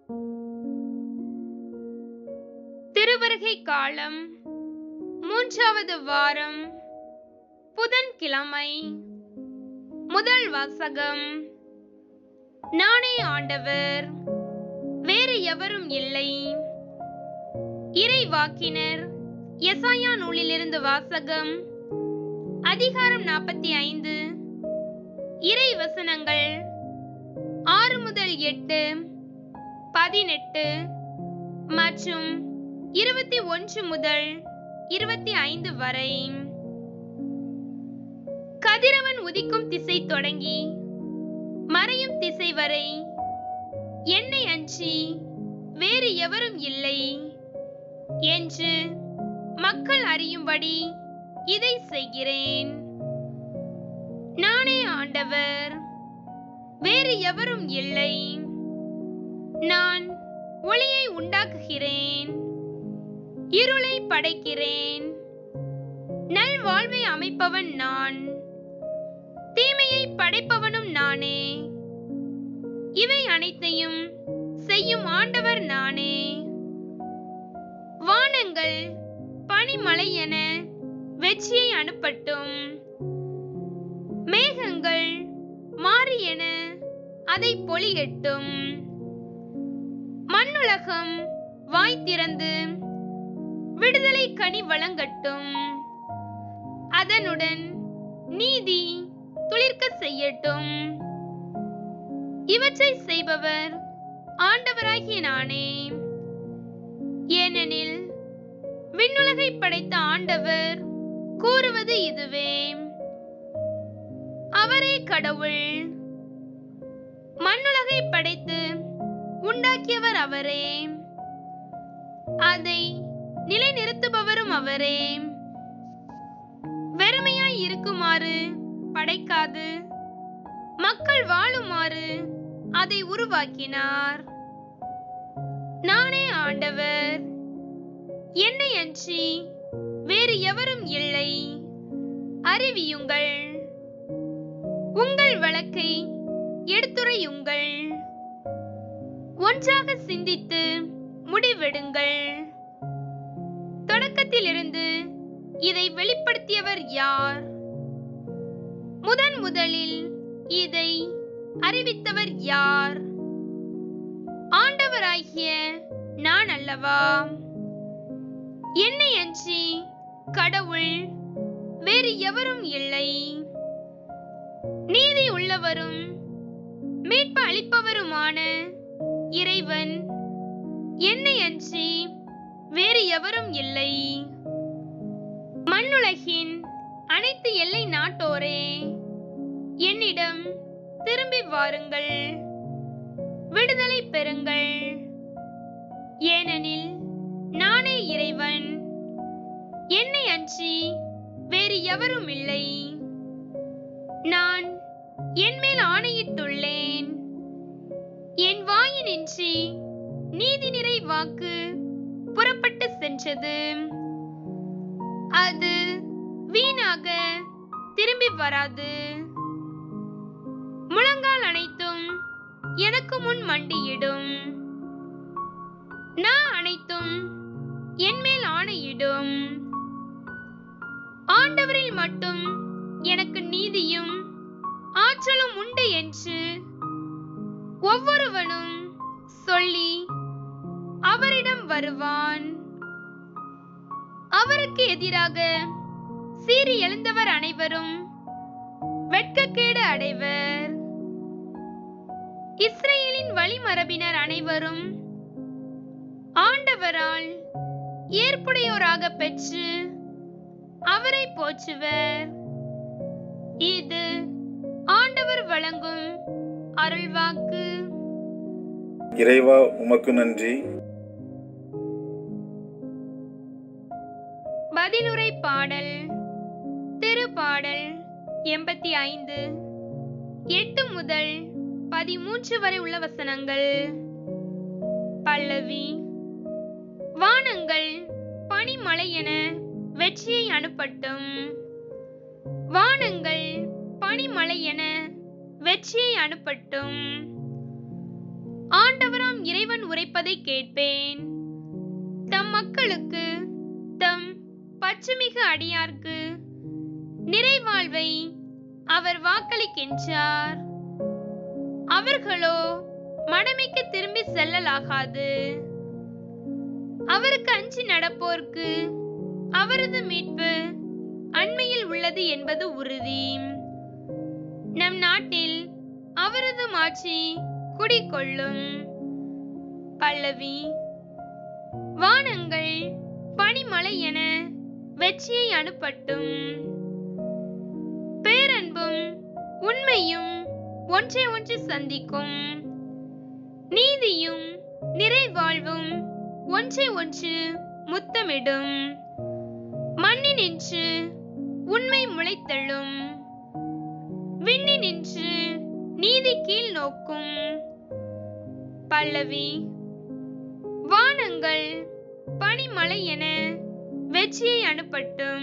திருவருகை காலம் மூன்றாவது வாரம் புதன்கிழமை முதல் வாசகம் நானே ஆண்டவர் வேறு எவரும் இல்லை இறைவாக்கினர் எசாயா நூலிலிருந்து வாசகம் அதிகாரம் நாற்பத்தி ஐந்து இறை வசனங்கள் ஆறு முதல் எட்டு பதினெட்டு மற்றும் இருபத்தி ஒன்று முதல் இருபத்தி ஐந்து வரை கதிரவன் உதிக்கும் திசை தொடங்கி மறையும் திசை வரை என்னை அஞ்சி வேறு எவரும் இல்லை என்று மக்கள் அறியும்படி இதை செய்கிறேன் நானே ஆண்டவர் வேறு எவரும் இல்லை நான் ஒளியை உண்டாக்குகிறேன் இருளை படைக்கிறேன் நல்வாழ்வை அமைப்பவன் நான் தீமையை படைப்பவனும் நானே இவை அனைத்தையும் செய்யும் ஆண்டவர் நானே வானங்கள் பனிமலை என வெற்றியை அனுப்பட்டும் மேகங்கள் மாறி என அதை பொழியட்டும் மண்ணுலகம் வாய் திறந்து விடுதலை கனி வழங்கட்டும் அதனுடன் நீதி துளிர்க்க செய்யட்டும் இவற்றை செய்பவர் ஆண்டவராகிய நானே ஏனெனில் விண்ணுலகை படைத்த ஆண்டவர் கூறுவது இதுவே அவரே கடவுள் மண்ணுலகை படைத்து உண்டாக்கியவர் அவரே அதை நிலைநிறுத்துபவரும் அவரே வெறுமையாய் இருக்குமாறு படைக்காது மக்கள் வாழுமாறு அதை உருவாக்கினார் நானே ஆண்டவர் என்னை அன்றி வேறு எவரும் இல்லை அறிவியுங்கள் உங்கள் வழக்கை எடுத்துரையுங்கள் ஒன்றாக சிந்தித்து முடிவெடுங்கள் தொடக்கத்திலிருந்து இதை வெளிப்படுத்தியவர் யார் முதன் முதலில் இதை அறிவித்தவர் யார் ஆண்டவராகிய நான் அல்லவா என்னை அன்றி கடவுள் வேறு எவரும் இல்லை நீதி உள்ளவரும் மீட்பு அளிப்பவருமான இறைவன் என்னை அன்றி வேறு எவரும் இல்லை மண்ணுலகின் அனைத்து எல்லை நாட்டோரே என்னிடம் திரும்பி வாருங்கள் விடுதலை பெறுங்கள் ஏனெனில் நானே இறைவன் என்னை அன்றி வேறு எவரும் இல்லை நான் என் மேல் ஆணையிட்டுள்ளேன் என் வாயினின்றி நீதி நிறை வாக்கு புறப்பட்டு சென்றது அது வீணாக திரும்பி வராது முழங்கால் அனைத்தும் எனக்கு முன் மண்டியிடும் நான் அனைத்தும் என் மேல் ஆணையிடும் ஆண்டவரில் மட்டும் எனக்கு நீதியும் ஆற்றலும் உண்டு என்று ஒவ்வொருவனும் சொல்லி அவரிடம் வருவான் அவருக்கு எதிராக சீறி எழுந்தவர் அனைவரும் வெட்கக்கேடு அடைவர் இஸ்ரேலின் வழிமரபினர் அனைவரும் ஆண்டவரால் ஏற்புடையோராக பெற்று அவரை போற்றுவர் இது ஆண்டவர் வழங்கும் அருள்வாக்கு இறைவா உமக்கு நன்றி பதிலுரை பாடல் திருப்பாடல் எண்பத்தி ஐந்து எட்டு முதல் பதிமூன்று வரை உள்ள வசனங்கள் பல்லவி வானங்கள் பனிமலை என வெற்றியை அனுப்பட்டும் வானங்கள் பனிமலை என வெற்றியை அனுப்பட்டும் ஆண்டவராம் நானும் இறைவன் உரைப்பதை கேட்பேன் தம் மக்களுக்கு தம் பச்சைமிகு அடியார்க்கு நிறைவாழ்வை அவர் வாக்களிக்கின்றார் அவர்களோ மடமைக்கு திரும்பி செல்லலாகாது அவருக்கு அஞ்சி நடப்போர்க்கு அவரது மீட்பு அண்மையில் உள்ளது என்பது உறுதி நம் நாட்டில் அவரது மாட்சி குடிகொள்ளும் பல்லவி வானங்கள் பனிமலை என வெற்றியை அனுப்பட்டும் பேரன்பும் உண்மையும் ஒன்றை ஒன்று சந்திக்கும் நீதியும் நிறைவாழ்வும் ஒன்றை ஒன்று முத்தமிடும் மண்ணினின்று உண்மை முளைத்தெழும் விண்ணினின்று நீதி கீழ் நோக்கும் பல்லவி வானங்கள் பனிமலை என வெற்றியை அனுப்பட்டும்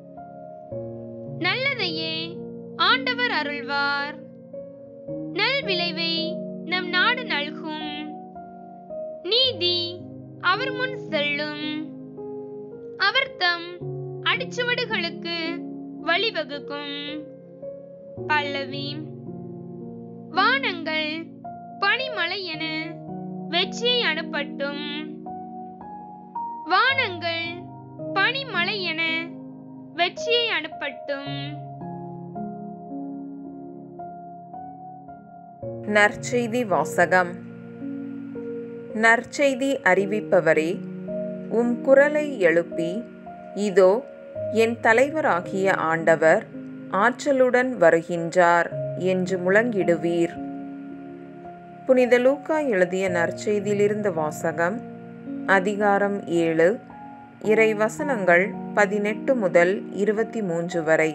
நல்லதையே ஆண்டவர் அருள்வார் நல் விளைவை நம் நாடு நல்கும் நீதி அவர் முன் செல்லும் அவர் தம் அடிச்சுவடுகளுக்கு வழிவகுக்கும் பல்லவி வானங்கள் பனிமலை என வெற்றியை அனுப்பட்டும் வானங்கள் பனிமலை என வெற்றியை அனுப்பட்டும் நற்செய்தி வாசகம் நற்செய்தி அறிவிப்பவரே உம் குரலை எழுப்பி இதோ என் தலைவராகிய ஆண்டவர் ஆற்றலுடன் வருகின்றார் என்று முழங்கிடுவீர் புனித லூக்கா எழுதிய நற்செய்தியிலிருந்த வாசகம் அதிகாரம் ஏழு இறை வசனங்கள் பதினெட்டு முதல் இருபத்தி மூன்று வரை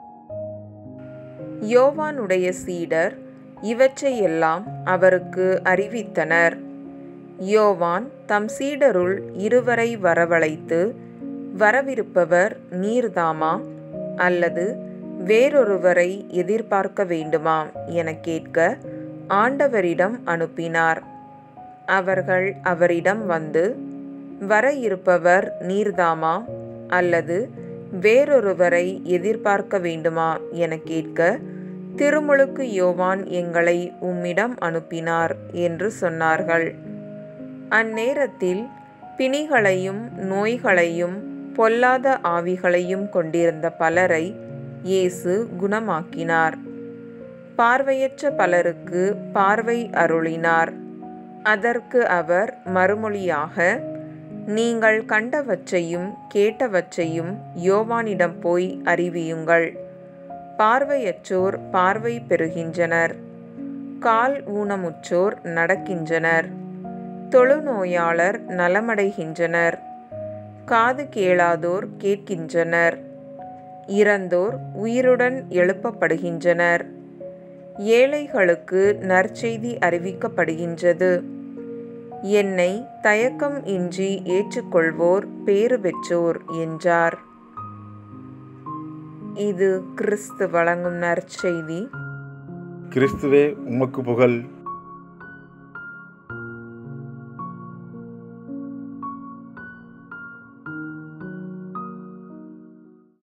யோவானுடைய சீடர் இவற்றையெல்லாம் அவருக்கு அறிவித்தனர் யோவான் தம் சீடருள் இருவரை வரவழைத்து வரவிருப்பவர் நீர்தாமா அல்லது வேறொருவரை எதிர்பார்க்க வேண்டுமா என கேட்க ஆண்டவரிடம் அனுப்பினார் அவர்கள் அவரிடம் வந்து வர இருப்பவர் நீர்தாமா அல்லது வேறொருவரை எதிர்பார்க்க வேண்டுமா என கேட்க திருமுழுக்கு யோவான் எங்களை உம்மிடம் அனுப்பினார் என்று சொன்னார்கள் அந்நேரத்தில் பிணிகளையும் நோய்களையும் பொல்லாத ஆவிகளையும் கொண்டிருந்த பலரை இயேசு குணமாக்கினார் பார்வையற்ற பலருக்கு பார்வை அருளினார் அதற்கு அவர் மறுமொழியாக நீங்கள் கண்டவற்றையும் கேட்டவற்றையும் யோவானிடம் போய் அறிவியுங்கள் பார்வையற்றோர் பார்வை பெறுகின்றனர் கால் ஊனமுற்றோர் நடக்கின்றனர் தொழுநோயாளர் நலமடைகின்றனர் காது கேளாதோர் கேட்கின்றனர் இறந்தோர் உயிருடன் எழுப்பப்படுகின்றனர் ஏழைகளுக்கு நற்செய்தி அறிவிக்கப்படுகின்றது என்னை தயக்கம் இன்றி ஏற்றுக்கொள்வோர் பேறு பெற்றோர் என்றார் இது கிறிஸ்து வழங்கும் நற்செய்தி கிறிஸ்துவே உமக்கு புகழ்